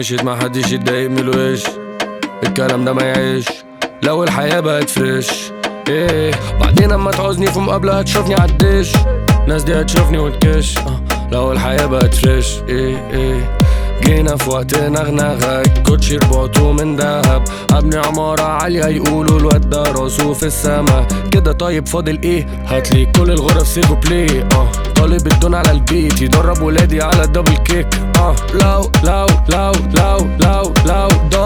مشيت ما حدش يتضايق من الوش الكلام ده ما يعيش لو الحياة بقت فريش ايه بعدين اما تعوزني في مقابلة هتشوفني عالدش ناس دي هتشوفني وتكش آه، لو الحياة بقت فريش ايه ايه جينا في وقت نغنغة الكوتشي رباطه من دهب ابني عمارة عالية يقولوا الواد ده راسه في السما كده طيب فاضل ايه هاتلي كل الغرف سيبو بلاي اه طالب الدون على البيت يدرب ولادي على الدبل كيك اه لو لو لو لو لو لو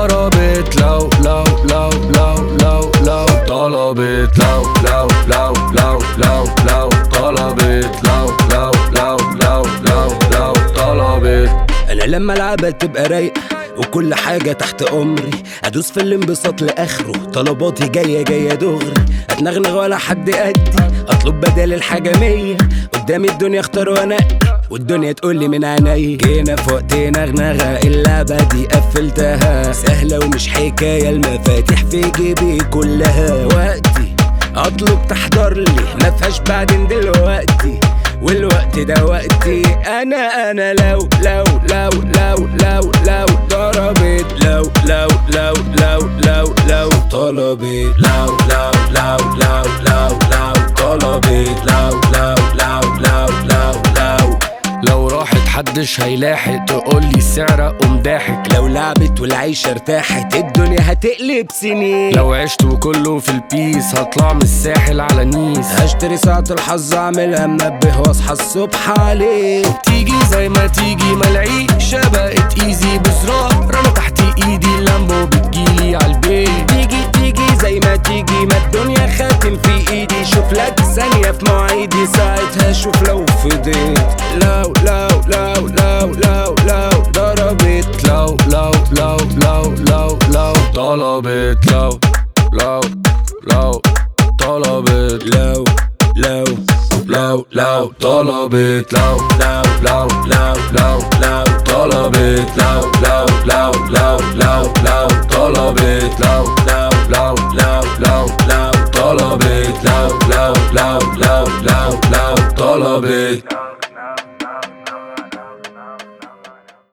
ضربت لو لو لو لو لو لو طلبت لو لو لو لو لو لو طلبت لو لو لو لو لو لو طلبت انا لما العبها تبقى رايقه وكل حاجة تحت أمري أدوس في الانبساط لآخره طلباتي جاية جاية دغري أتنغنغ ولا حد قدي أطلب بدل الحاجة مية قدامي الدنيا اختار وأنقي والدنيا تقولي من عيني جينا في وقت نغنغة اللعبة دي قفلتها سهلة ومش حكاية المفاتيح في جيبي كلها وقتي اطلب تحضر لي ما فيهاش بعدين دلوقتي والوقت ده وقتي انا انا لو لو لو لو لو لو ضربت لو لو لو لو لو لو طلبت لو لو لو لو لو لو طلبت لو لو لو لو لو لو لو راحت حدش هيلاحق تقولي السعر اقوم ضاحك لو لعبت والعيشة ارتاحت الدنيا هتقلب سنين لو عشت وكله في البيس هطلع من الساحل على نيس هشتري ساعة الحظ اعملها منبه واصحى الصبح عليه تيجي زي ما تيجي ملعيشة بقت ايزي بزرار رمى تحت ايدي اللامبو بتجيلي عالبيت تيجي تيجي زي ما تيجي ما الدنيا خاتم في ايدي شوف لك ثانية في مواعيدي ساعتها شوف لو فضيت لو لو لو لو لو لو ضربت لو لو لو لو لو لو طلبت لو لو لو طلبت لو لو لو لو طلبت لو لو لو لو لو لو طلبت لو لو لو لو لو لو طلبت لو